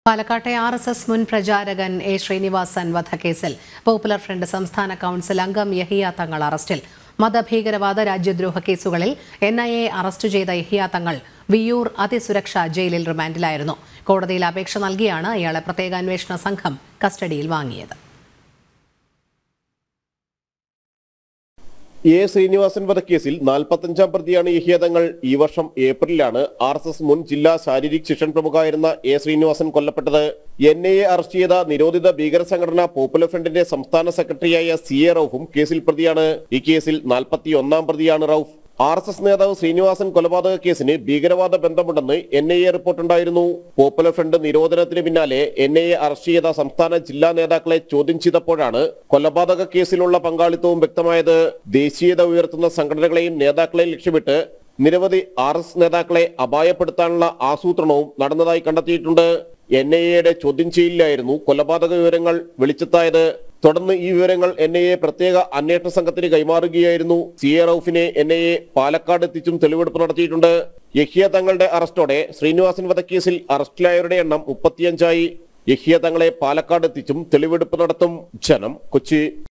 പാലക്കാട്ടെ R S S മുൻ പ്രചാരകൻ A Sreenivasan വധക്കേസിൽ പോപ്പുലർ ഫ്രണ്ട് സംസ്ഥാന കൗൺസിൽ അംഗം യഹിയ തങ്ങൾ അറസ്റ്റിൽ മതഭീകരവാദ രാജ്യദ്രോഹ കേസുകളിൽ എൻ ഐ എ അറസ്റ്റ് ചെയ്ത യഹിയ തങ്ങൾ വിയൂർ അതിസുരക്ഷാ ജയിലിൽ റിമാൻഡിലായിരുന്നു കോടതിയിൽ അപേക്ഷ നൽകിയാണ് ഇയാളെ പ്രത്യേക അന്വേഷണ സംഘം കസ്റ്റഡിയിൽ വാങ്ങിയത് എ ശ്രീനിവാസൻ വധക്കേസിൽ നാൽപ്പത്തഞ്ചാം പ്രതിയാണ് യഹിയ തങ്ങൾ ഈ വർഷം ഏപ്രിലാണ് ആർ എസ് എസ് മുൻ ജില്ലാ ശാരീരിക് ശിക്ഷൺ പ്രമുഖായിരുന്ന എ ശ്രീനിവാസൻ കൊല്ലപ്പെട്ടത് എൻ ഐ എ അറസ്റ്റ് ചെയ്ത നിരോധിത ഭീകര സംഘടന പോപ്പുലർ ഫ്രണ്ടിന്റെ സംസ്ഥാന സെക്രട്ടറിയായ സി എ റൌഫും കേസിൽ പ്രതിയാണ് ഈ കേസിൽ നാൽപ്പത്തി ഒന്നാം പ്രതിയാണ് റൌഫ് ആർ എസ് എസ് നേതാവ് ശ്രീനിവാസൻ കൊലപാതക കേസിന് ഭീകരവാദ ബന്ധമുണ്ടെന്ന് എൻ ഐ എ റിപ്പോർട്ടുണ്ടായിരുന്നു പോപ്പുലർ ഫ്രണ്ട് നിരോധനത്തിന് പിന്നാലെ എൻ ഐ എ അറസ്റ്റ് ചെയ്ത സംസ്ഥാന ജില്ലാ നേതാക്കളെ ചോദ്യം ചെയ്തപ്പോഴാണ് കൊലപാതക കേസിലുള്ള പങ്കാളിത്തവും വ്യക്തമായത് ദേശീയത ഉയർത്തുന്ന സംഘടനകളെയും നേതാക്കളെയും ലക്ഷ്യമിട്ട് നിരവധി ആർ എസ് നേതാക്കളെ അപായപ്പെടുത്താനുള്ള ആസൂത്രണവും നടന്നതായി കണ്ടെത്തിയിട്ടുണ്ട് എൻ ഐ എയുടെ ചോദ്യം ചെയ്യലിലായിരുന്നു കൊലപാതക വിവരങ്ങൾ വെളിച്ചത്തായത് തുടർന്ന് ഈ വിവരങ്ങൾ എൻ ഐ എ പ്രത്യേക അന്വേഷണ സംഘത്തിന് കൈമാറുകയായിരുന്നു സി എ റൌഫിനെ എൻ ഐ എ പാലക്കാട് എത്തിച്ചും തെളിവെടുപ്പ് നടത്തിയിട്ടുണ്ട് യഹിയ തങ്ങളുടെ അറസ്റ്റോടെ ശ്രീനിവാസൻ വധക്കേസിൽ അറസ്റ്റിലായവരുടെ എണ്ണം മുപ്പത്തിയഞ്ചായി യഹിയ തങ്ങളെ പാലക്കാട് എത്തിച്ചും തെളിവെടുപ്പ് നടത്തും ജനം കൊച്ചി